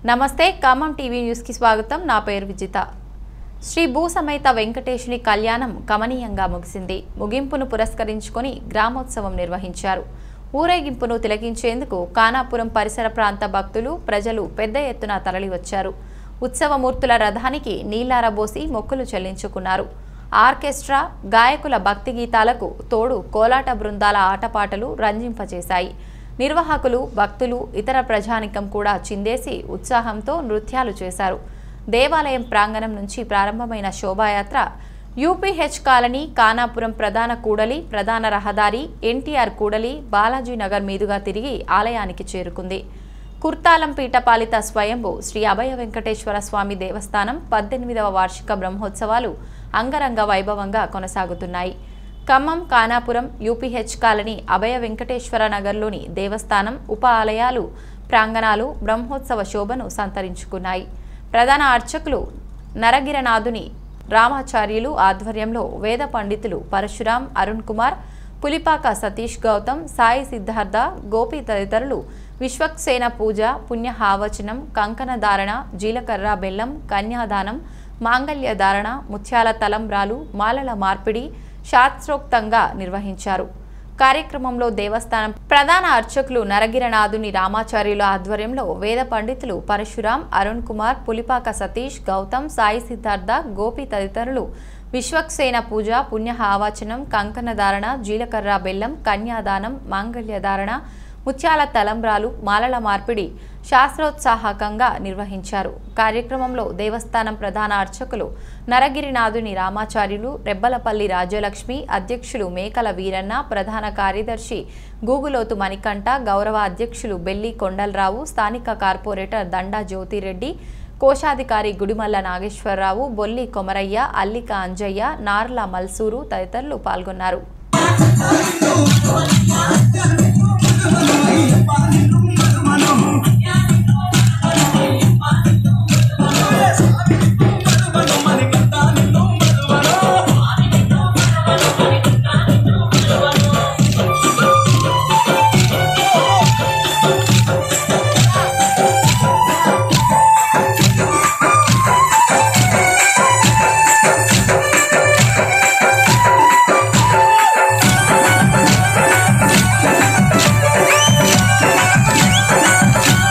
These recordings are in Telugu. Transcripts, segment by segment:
నమస్తే ఖమ్మం టీవీ న్యూస్కి స్వాగతం నా పేరు విజిత శ్రీ భూసమేత వెంకటేశుని కళ్యాణం కమనీయంగా ముగిసింది ముగింపును పురస్కరించుకొని గ్రామోత్సవం నిర్వహించారు ఊరేగింపును తిలకించేందుకు కానాపురం పరిసర ప్రాంత భక్తులు ప్రజలు పెద్ద ఎత్తున తరలివచ్చారు ఉత్సవమూర్తుల రథానికి నీళ్లారబోసి మొక్కులు చెల్లించుకున్నారు ఆర్కెస్ట్రా గాయకుల భక్తి గీతాలకు తోడు కోలాట బృందాల ఆటపాటలు రంజింపచేశాయి నిర్వాహకులు భక్తులు ఇతర ప్రజానికం కూడా చిందేసి ఉత్సాహంతో నృత్యాలు చేశారు దేవాలయం ప్రాంగణం నుంచి ప్రారంభమైన శోభాయాత్ర యూపీహెచ్ కాలనీ కానాపురం ప్రధాన కూడలి ప్రధాన రహదారి ఎన్టీఆర్ కూడలి బాలాజీ నగర్ మీదుగా తిరిగి ఆలయానికి చేరుకుంది కుర్తాలం పీఠపాలిత స్వయంభు శ్రీ అభయ వెంకటేశ్వర స్వామి దేవస్థానం పద్దెనిమిదవ వార్షిక బ్రహ్మోత్సవాలు అంగరంగ వైభవంగా కొనసాగుతున్నాయి ఖమ్మం కానాపురం యూపీహెచ్ కాలనీ అభయ వెంకటేశ్వర నగర్లోని దేవస్థానం ఉప ఆలయాలు ప్రాంగణాలు బ్రహ్మోత్సవ శోభను సంతరించుకున్నాయి ప్రధాన అర్చకులు నరగిరనాథుని రామాచార్యులు ఆధ్వర్యంలో వేద పండితులు పరశురాం అరుణ్ కుమార్ పులిపాక సతీష్ గౌతమ్ సాయి సిద్ధార్థ గోపి తదితరులు విశ్వక్సేన పూజ పుణ్యహావచనం కంకణ ధారణ జీలకర్ర బెల్లం కన్యాదానం మాంగళ్య ధారణ ముత్యాల తలంబ్రాలు మాలల మార్పిడి శాస్త్రోక్తంగా నిర్వహించారు కార్యక్రమంలో దేవస్థానం ప్రధాన అర్చకులు నరగిరనాథుని రామాచార్యుల ఆధ్వర్యంలో వేద పండితులు పరశురాం అరుణ్ కుమార్ పులిపాక సతీష్ గౌతమ్ సాయి సిద్ధార్థ గోపి తదితరులు విశ్వక్సేన పూజ పుణ్య ఆవాచనం కంకణ ధారణ జీలకర్ర బెల్లం కన్యాదానం మాంగళ్య ధారణ ముత్యాల తలంబ్రాలు మాలల మార్పిడి శాస్త్రోత్సాహకంగా నిర్వహించారు కార్యక్రమంలో దేవస్థానం ప్రధాన అర్చకులు నరగిరినాథుని రామాచార్యులు రెబ్బలపల్లి రాజ్యలక్ష్మి అధ్యక్షులు మేకల వీరన్న ప్రధాన కార్యదర్శి గూగులోతు మణికంఠ గౌరవ అధ్యక్షులు బెల్లి కొండలరావు స్థానిక కార్పొరేటర్ దండా జ్యోతిరెడ్డి కోశాధికారి గుడిమల్ల నాగేశ్వరరావు బొల్లి కొమరయ్య అల్లిక అంజయ్య నార్ల మల్సూరు తదితరులు పాల్గొన్నారు Thank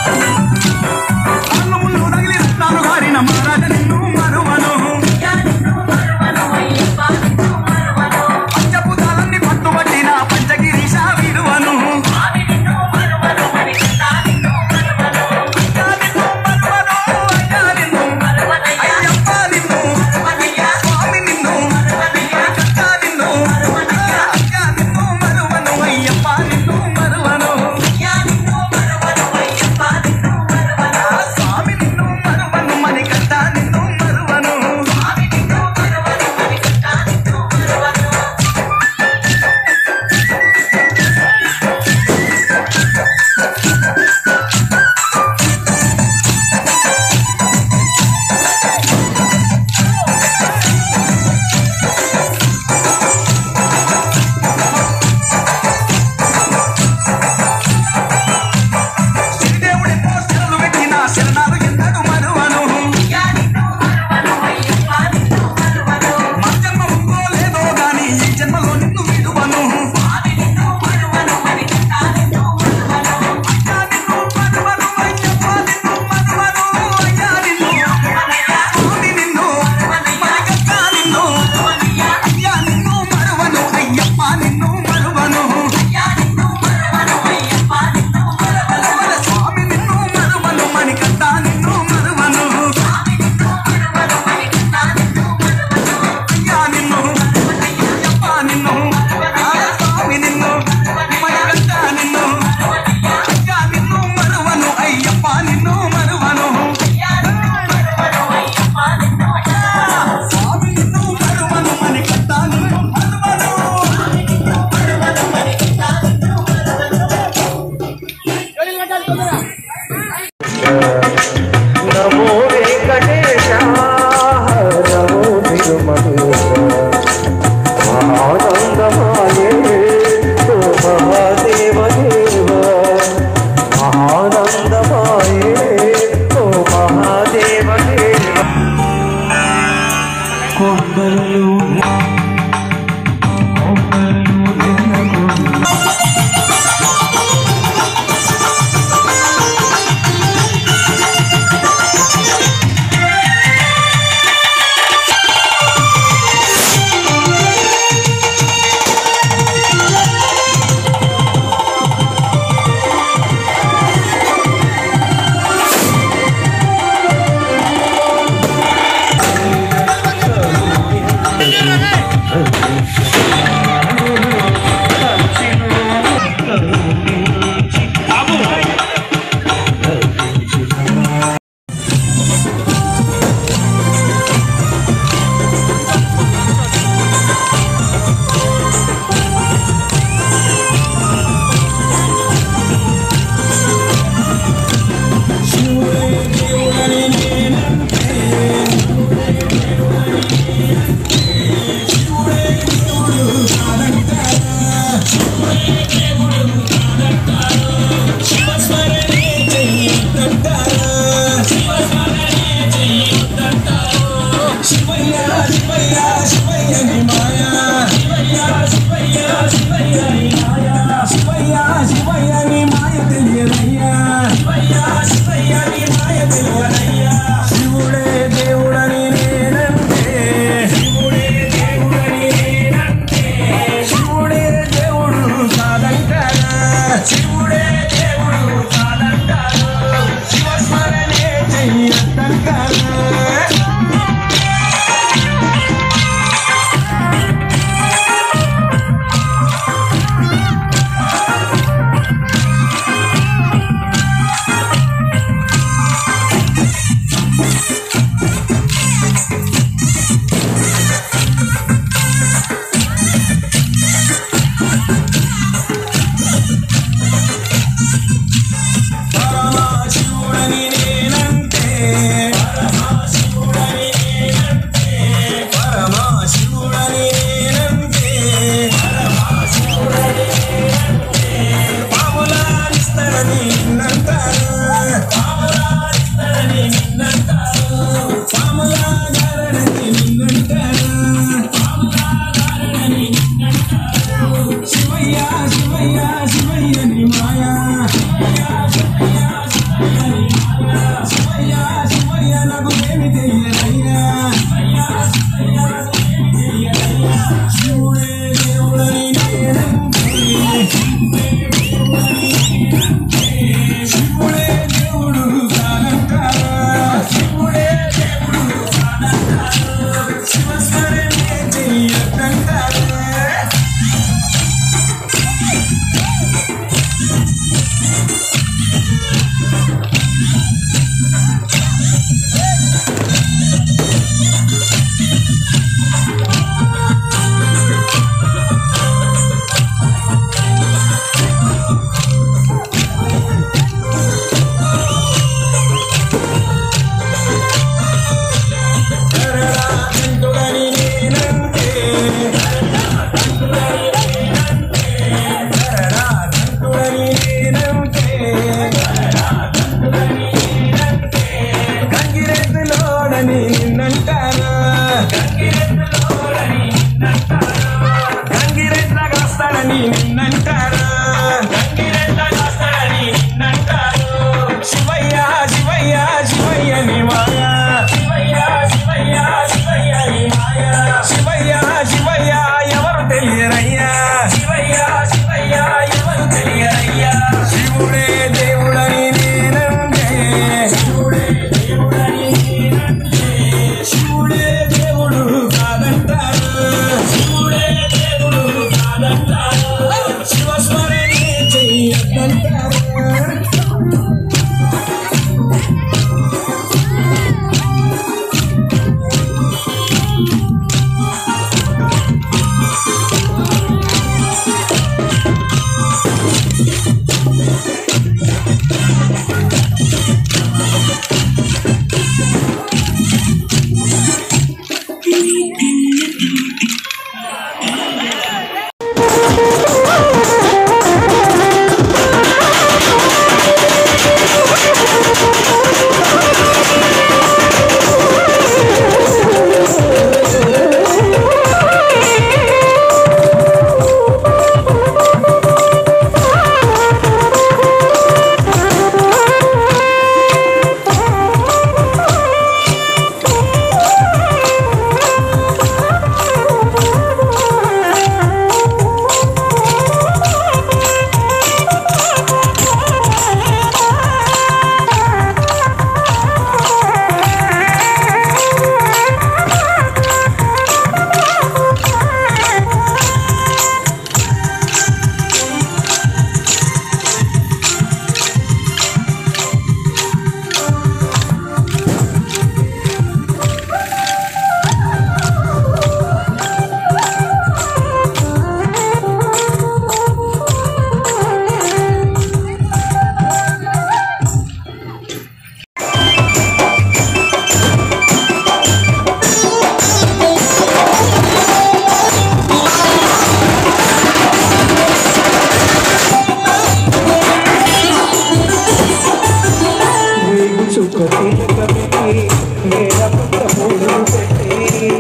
సుఖ తిలకమిటి వేల పుట్ట పూలు పెట్టి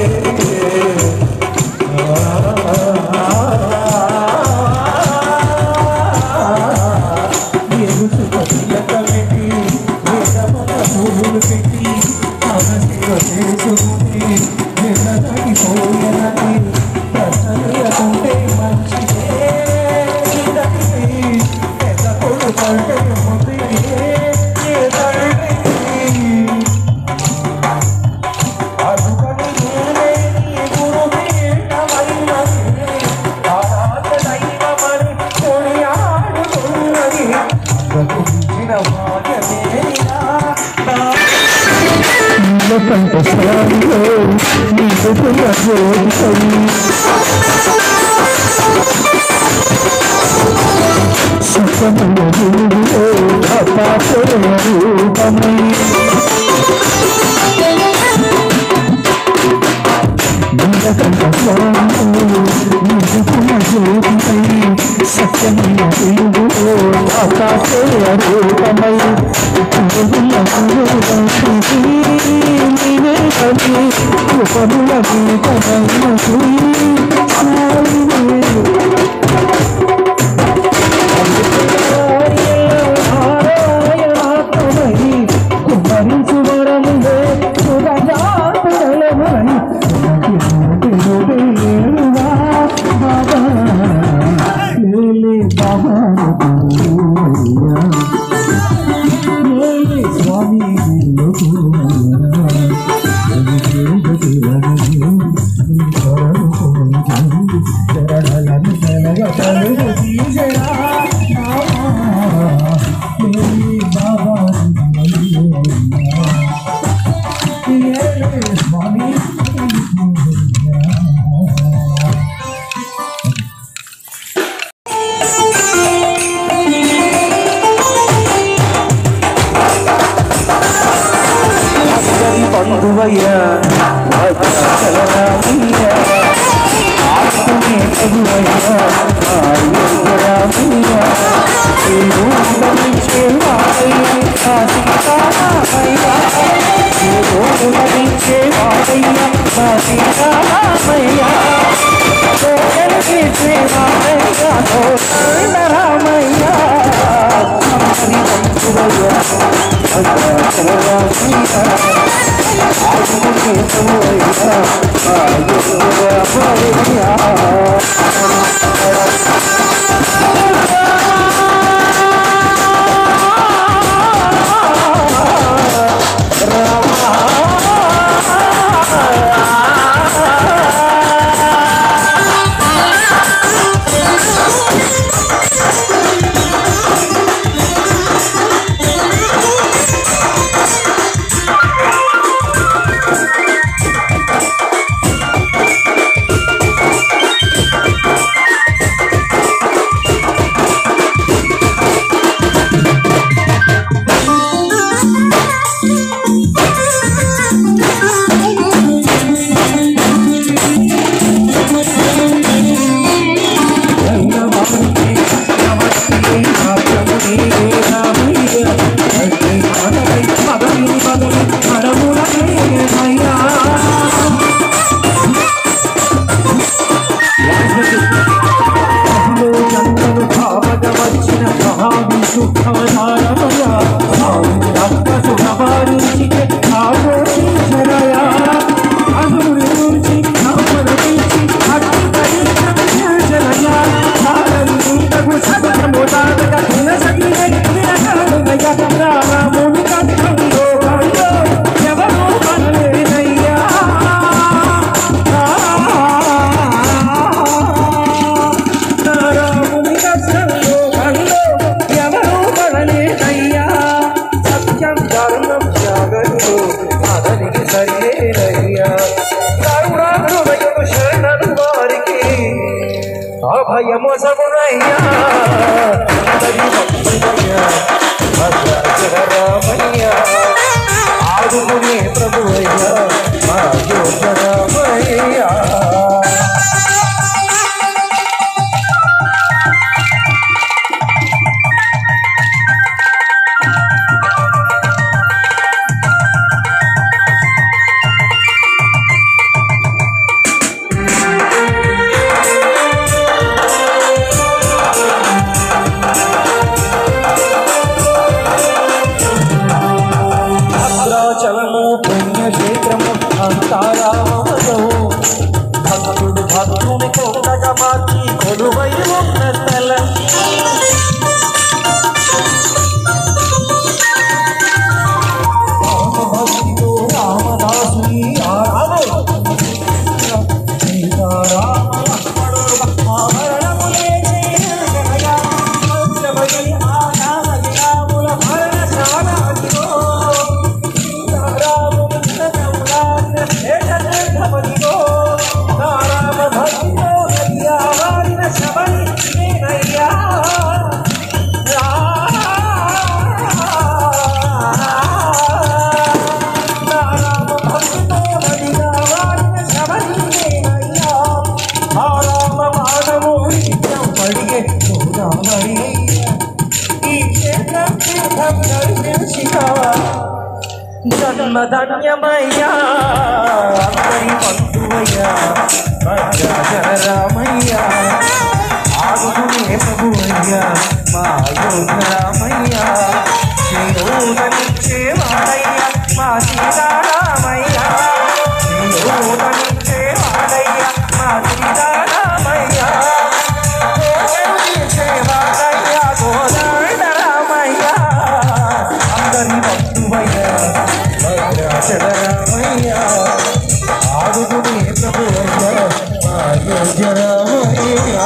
నేను సుఖ తిలకమిటి వేల పుట్ట పూలు పెట్టి అవసివ చేసుకుంటే నిన్నటి పోయనని ప్రసన్నకుంటే మంచిదే పెద్ద కొడుకంటే ముందే ఏ తండ్రి అదుకని నేనే నీ గురువేటమైనది. ఆరాధ దైవమని కొనియాడుతున్నది. బ్రతికించిన భాగ్యమేనా నా నీలకంఠ స్వామిలో నీకున్న జ్యోతిపై సుఖముల గురువులో అపాపయ రూపమై నీలకంఠ స్వామిలో నీకున్న జ్యోతిపై సత్యమైన వెలుగులో అపాపయ రూపమై గురువుల గురువు నీవే కవి ఉపముల గీతమైన సాయివే పండువయ్యా రామయ్య ఆత్మనే ప్రభువయ్యా రామయ్య ఈ రూపమిచ్చే వాడయ్య ఆ సీతారామయ్య ఈ రూపమిచ్చే వాడయ్య ఆ సీతారామయ్య తోడలిచ్చే వాడయ్య తోడ రామయ్య హరి పండువయ్యా అభయమోసమునయ్యా రామయ్యా ఆదుకునే ప్రభు అయ్యా మా యోగరామయ్యా జన్మధన్యమయ్యా అందరి బంధువయ్యా రామయ్యా ఆగునే ప్రభువయ్యా మా యోగరామయ్యా శ్రీయోధనిచ్చేవాడయ్యా మా సీతారామయ్యా శ్రీయోధనిచ్చేవాడయ్యా మా సీతారామయ్యా గోవించేవాడయ్యా గోదాండరామయ్యా అందరి బంధువయ్యా భద్రాచలరామయ్యా ఆదుకునే ప్రభువయ్యా మా యోగ్యరామయ్యా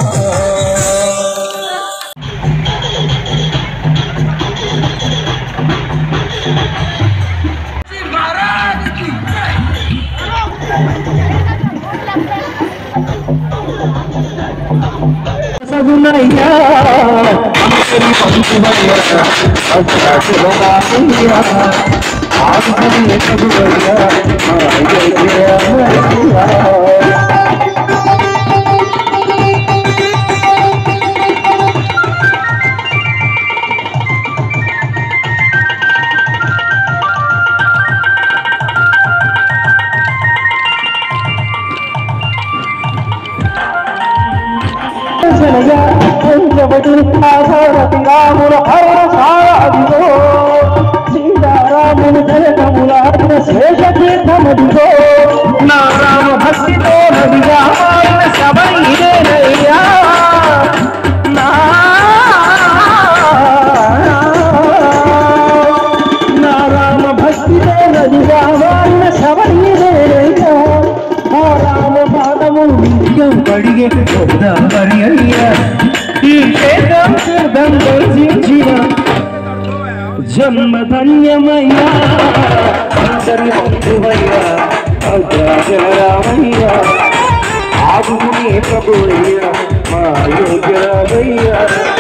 సగునయ్యా అందరి పంచుమయ్యా అగ్రశివరామయ్యా ఆదుకునే ప్రభువయ్యా మా యోగ్యరామయ్యా జనయ పంచవటి ఆధారతి రాముల హరణ సారాదిగో సీతారాముని జనకములాడిన శేషతీర్థమదిగో నా రామ భక్తితో నదిగా మారిన శబరి ఇదేనయ్యా నా నా రామ భక్తితో నదిగా మారిన శబరి ఇదేనయ్యా ఓ రామ పాదము నిత్యం కడిగే గోదావరి అయ్యా ఈ క్షేత్రం తీర్థం దర్శించిన జన్మ ధన్యమయ్యా అందరి బంధువయ్యా అగ్రజరామయ్యా ఆగునే ప్రభువయ్యా మా యోగ్యరామయ్యా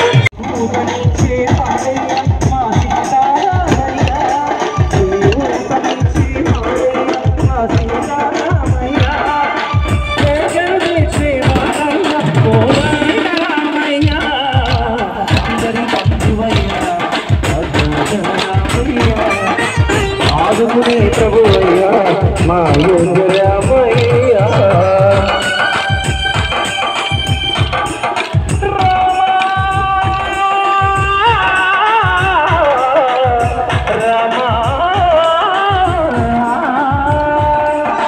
ఆదుకునే ప్రభువయ్యా మా యోగరామయ్యా రామా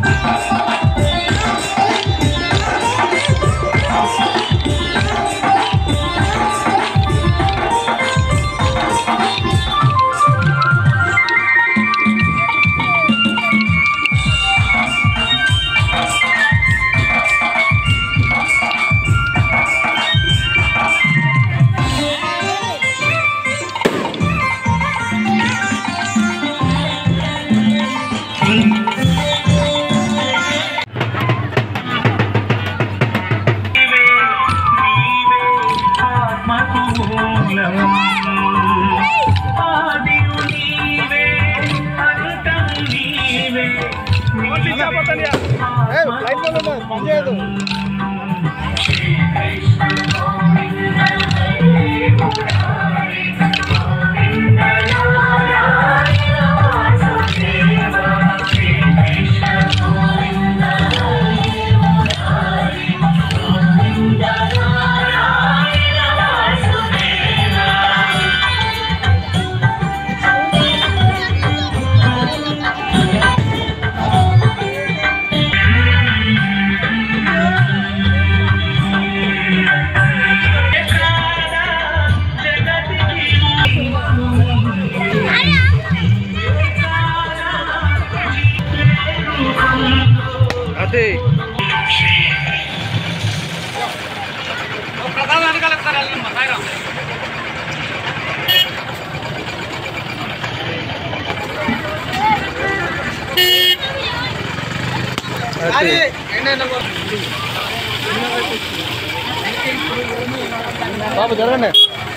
బాబు జరగండి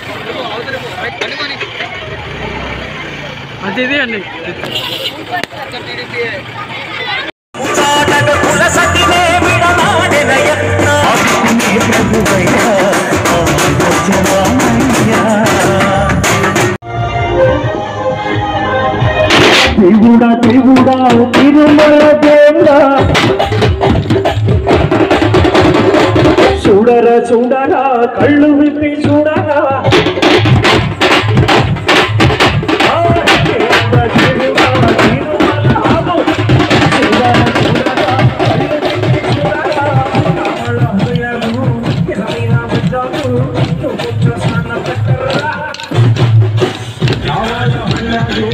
అది ఇది అండి కుల సతినే విడనాడెన యత్న ప్రభువయ్యా రామయ్యా దేవుడా దేవుడా తిరుమల దేవుడా చూడరా చూడరా కళ్ళు విప్పి చూడరా ఆ, దేవుడా, దేవుడా, తిరుమల ఆగు. చూడరా, చూడరా, కళ్ళు విప్పి చూడరా. కమల హృదయము, ఎలాగైనా బిడ్డకు, నువ్వు కొంచెం స్నానం పెట్టరా. కావాల హృదయము,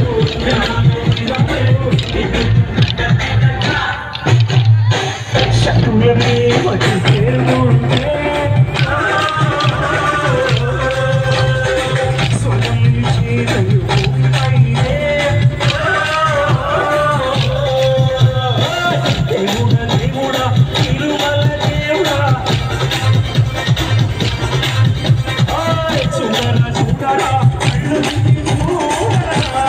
శత్రువులనే వచ్చి చేరుకుంటే స్వయం చేతయు భూమిపైనే. దేవుడా, దేవుడా, తిరుమల దేవుడా. ఆయ్ చూడరా, చూడరా, కళ్ళు విప్పి చూడరా.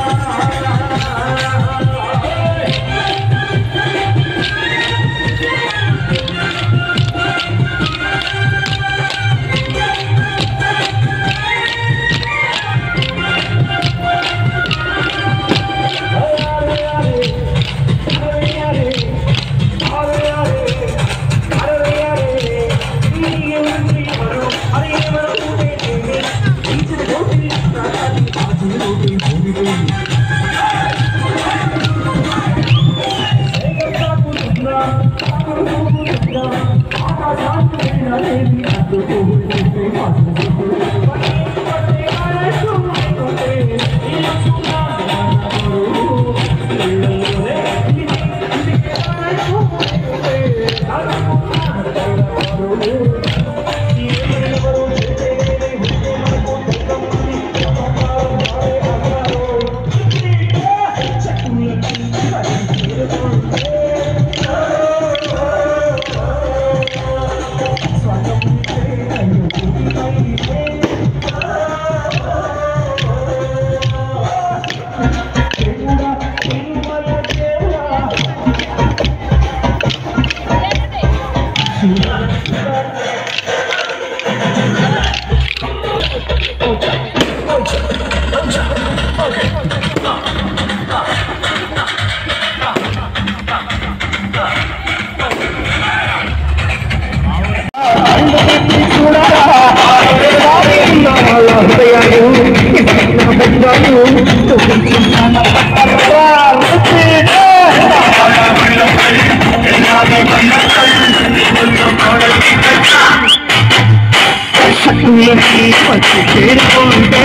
చేరుకుంటే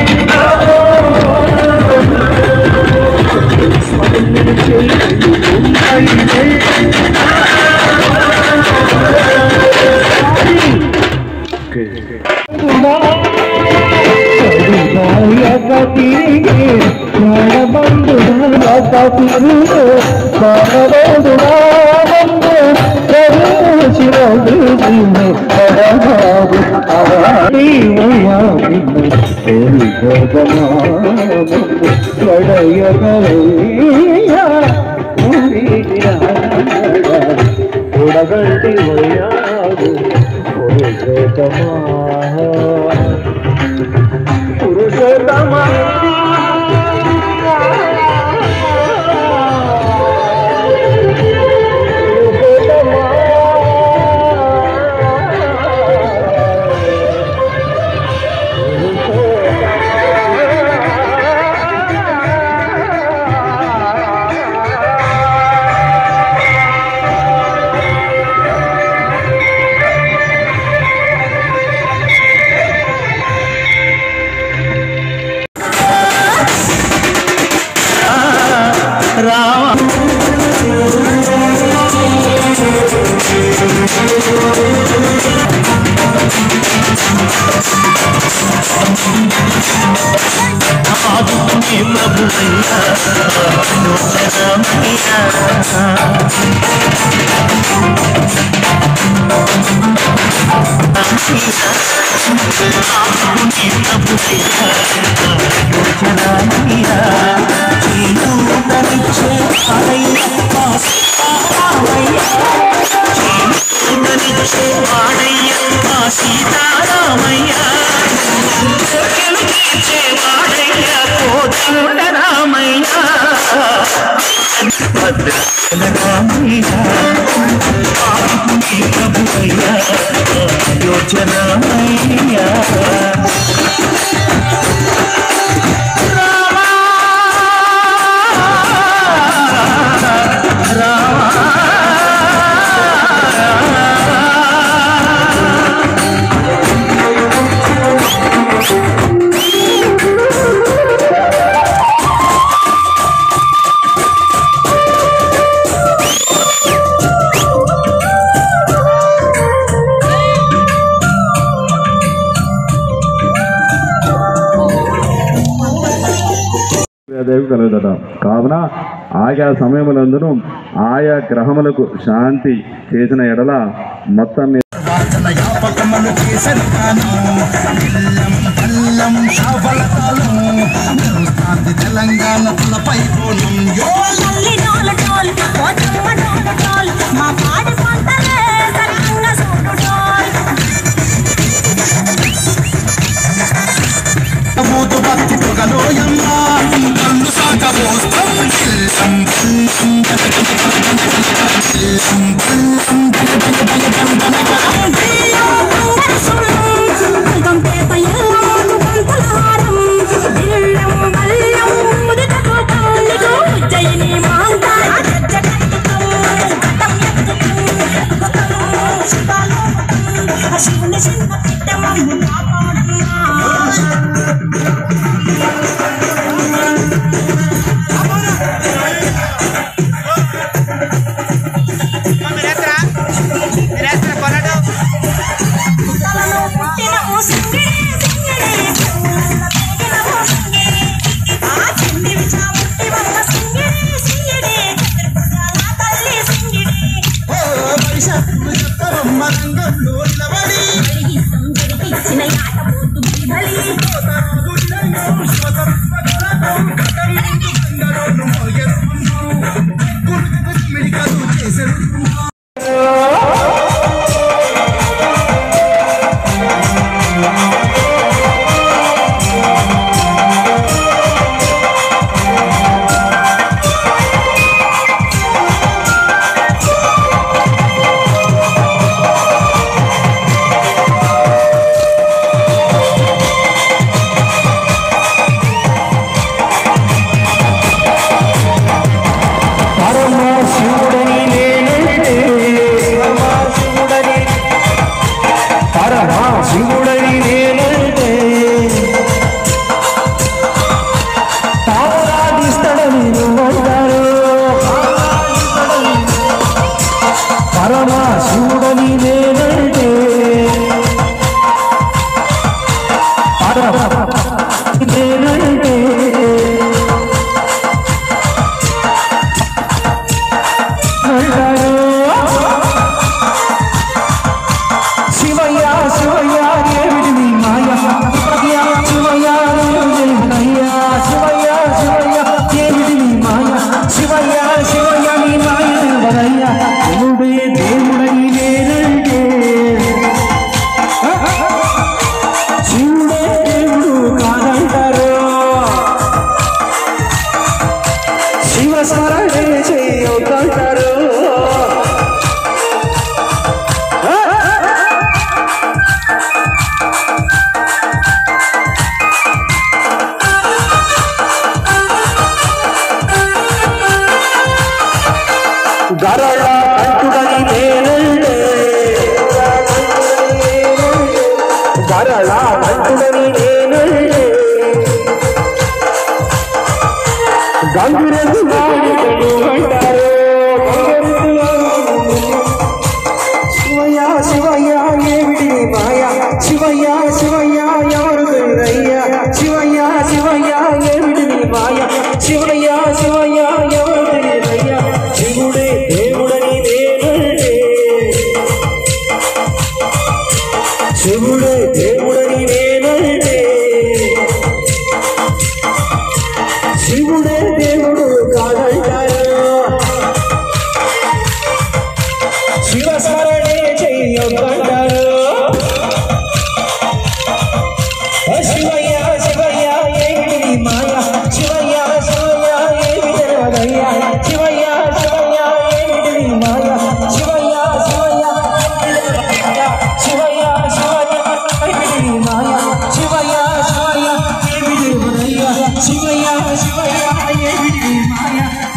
ఉడగంటి వయ్యాడు పురుషోత్తమా పురుషోత్తమా నీరు నడిచే దేవి కలుగుదట కావున ఆయా సమయములందును ఆయా గ్రహములకు శాంతి చేసిన ఎడల మొత్తం మీద జ్ఞాపకములు చేసరి కాను ఇల్లం పల్లం షావలతాలు శాంతి తెలంగాణ తలపై కోణం యో తల్లి డోలు డోల్ పోచమ్మ డోలు డోల్ మా పాడి పంటలే సక్కంగా చూడు డోల్ మూతు భక్తి పొగలోయమ్మ కన్ను సాగబోస్తాం ఇల్లం పల్లం శివుని చిన్న పిట్ట మమ్ము కాపాడుమా తలలో పుట్టిన ఓ సింగిడి సింగిడి పెరిగిన ఓ సింగిడి ఆ చిన్ని విచా పుట్టి వల్ల సింగిడి సింగిడి నా తల్లి సింగిడి పరిషత్తులు చెత్తరమ్మ రంగంలో నిలబడి పెరిగిస్తాం జరిగిచ్చిన ఆట పోతు బలి మెడికల్ చేశారు పరమశివుడని నేనంటే పరమశివుడని పరమశివుడని నేనంటే తారాధిస్తాడని నువ్వంటారు పరమశివుడని నేనంటే పరమ నేనంటే శివయ్య శివయ్య ఏమిటి నీ మాయ శివయ్య శివయ్య అయ్యా శివయ్య శివయ్య ఏమిటి నీ మాయ శివయ్య శివయ్య నీ మాయ ఎవరయ్యా దేవుడే దేవుడని నేనంటే శివుడే దేవుడు కాదంటారు శివ స్మరణే చేయొద్దంటారు గరళ కంటుడని నేనంటే గరళ కంటుడని నేనంటే గంగిరెద్దు వాడికలు అంటారు శివయ్య శివయ్య ఏమిటి నీ మాయ శివయ్య శివయ్య ఎవరు అయ్యా శివయ్య శివయ్య ఏమిటి నీ మాయ శివయ్య శివయ్య ఎవరు అయ్యా శివుడే దేవుడని నేనంటే శివుడే దేవుడని నేనంటే శివుడే దేవుడు కాదంటారు శివ స్మరణే చెయ్యొద్ద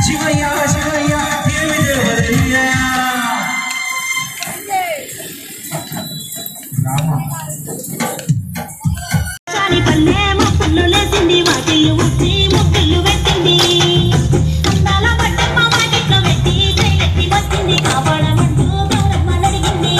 శివయ్య శివయ్య ఏమి దేవరయ్యా చాని పల్లె మొక్కులు లేసింది వాకిళ్ళు ఉచ్చి ముక్కులు పెట్టింది అందాల బట్టమ్మ వాకిట్లో పెట్టి జైలెత్తి వచ్చింది కాపాడమంటూ గౌరమ్మ అడిగింది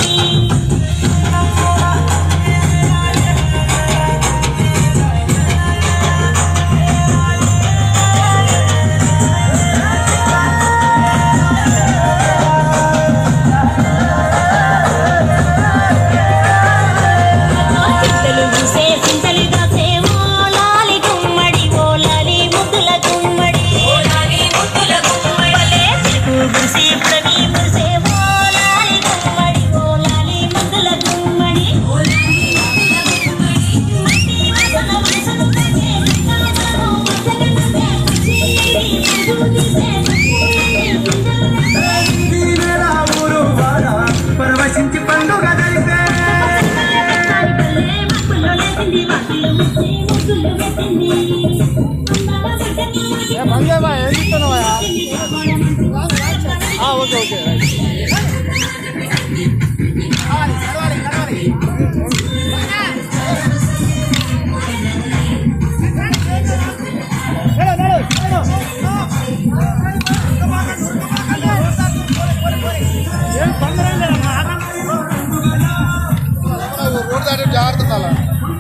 చింతలు మూసే చింతలు కాసే ఓ లాలి గుమ్మడి ఓ లాలి ముద్దుల గుమ్మడి ఓ లాలి ముద్దుల గుమ్మడి చెరుకు గుసి ప్రవి ముసే ఓ లాలి గుమ్మడి ఓ లాలి ముద్దుల గుమ్మడి ఓ లాలి ముద్దుల గుమ్మడి మట్టి వాసన వాసన తగ్గే కాదను వసన పరవశించి పండుగ జరిపే మంగేమా ఏం చెప్తున్నావా ఓకే ఓకే రోడ్ దాటి జాగ్రత్త ఉండాలా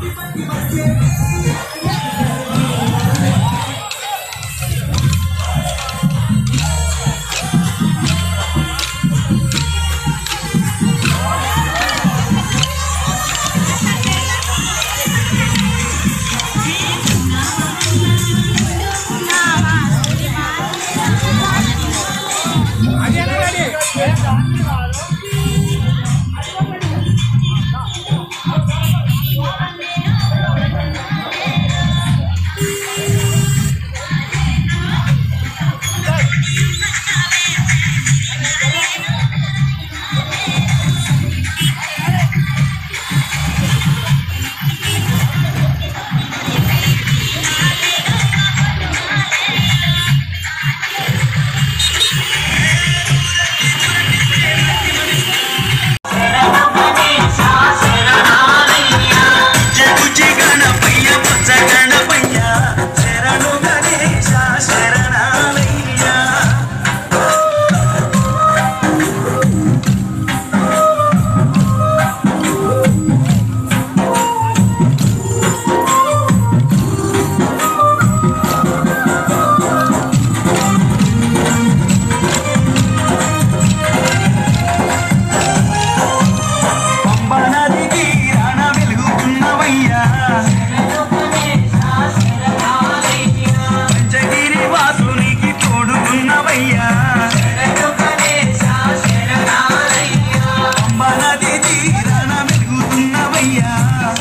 జగుచి గణపయ్య బొజ్జ గణపయ్య శరణు గణేశ శరణాలయ్య పంబనది తీరాన వెలుగుతున్నవయ్యా పంచగిరి వాసునికి తోడుతున్నవయ్యా పంబనది తీరాన వెలుగుతున్నవయ్యా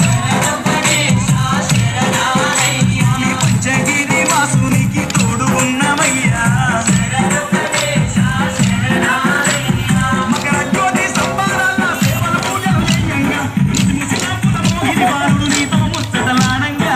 ఈ పంచగిరి వాసునికి తోడు ఉన్నవయ్యా మకర జ్యోతి సంబారాల సేవల పూజలు చేయంగా గిరివారుడు నీతో ముచ్చటలాడంగా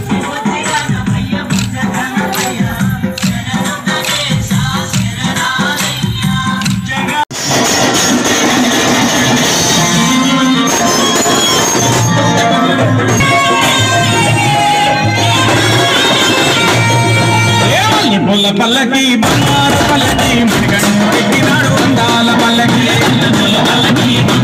పుల్ల పల్లకి బంగారు పల్లకి మణిగంటికి నాడు అందాల పల్లకి